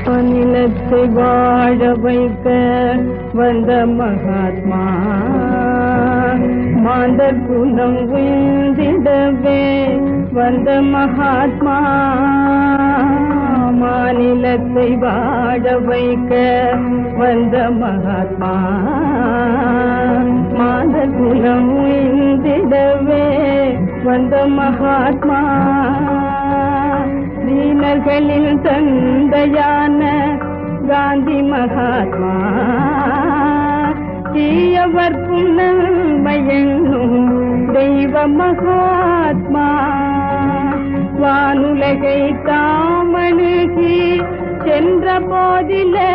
அநிலத்தை வாழ வைக்க வந்த மகாத்மா மாந்தர் குலம் உயர்ந்திடவே வந்த மகாத்மா மாநிலத்தை வாழ வைக்க வந்த மகாத்மா மாந்தர் குலம் உயர்ந்திடவே வந்த மகாத்மா தீனர்களின் தந்தையான காந்தி மகாத்மா தீயவர் புன்னமையென்னும் தெய்வ மகாத்மா வானுலகை தாமணுகி சென்ற போதிலே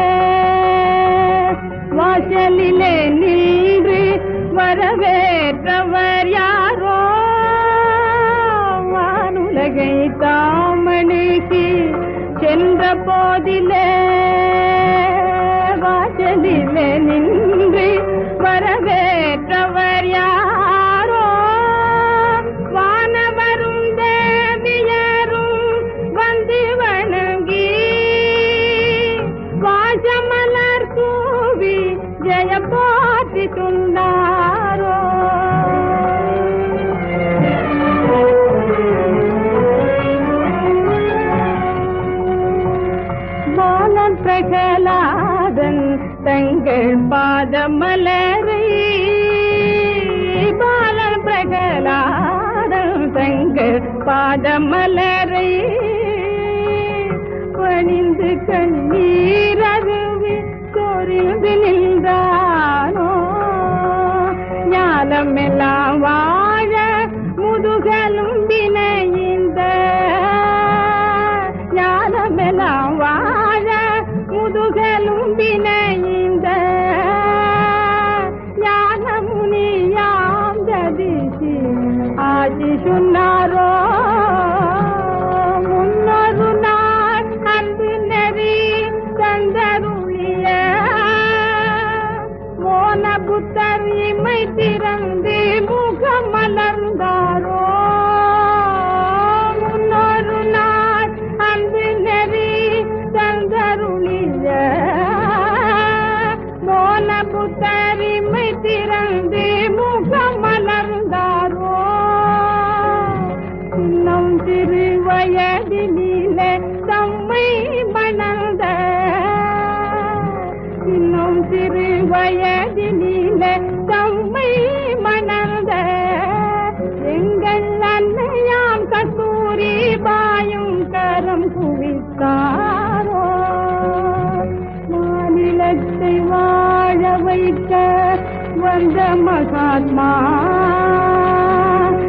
வாசலிலே நின்று வரவேற்றவர் யாரோ வானுலகை தாமணுகி சென்ற போதிலே வாசலிலே நின்று வரவேற்றவர் யாரோ வானவரும் தேவியரும் வந்து வணங்கி வாசமலர் தூவி ஜெய போற்றி சொன்னாரோ பாலன் பிரகலாதன் தங்கள் பாதமலரை பாலன் பிரகலாதன் தங்கள் பாதமலரை பணிந்து கண்ணீரருவி சொரிந்து நின்றானோ ஞானமெல்லாம் வாழ முதுகலும் வினைந்த ஞானமெல்லாம் வாழ முதுகலும் வினைந்த ஞான முனியாம் ஜதிசி ஆதி சொன்னாரோ முன்னொரு நாள் அன்பு நெறி தந்தருளிய மோன புத்தர் இமை திறந்து முகம் மலர்ந்தாரோ முன்னொரு நாள் அன்பு நெறி தந்தருளிய மோன புத்தர் இமை திறந்து முகம் மலர்ந்தாரோ இன்னும் சிறு வயதினிலே தம்மை மணந்த இன்னும் சிறு வயதினிலே தம்மை மணந்த எங்கள் அன்னையாம் கஸ்தூரி பாயும் கரம் குவித்தாரோ மாநிலத்தை வாழ வைக்க வந்த மகாத்மா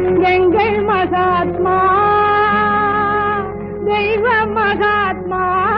எங்கள் மகாத்மா தெய்வ மகாத்மா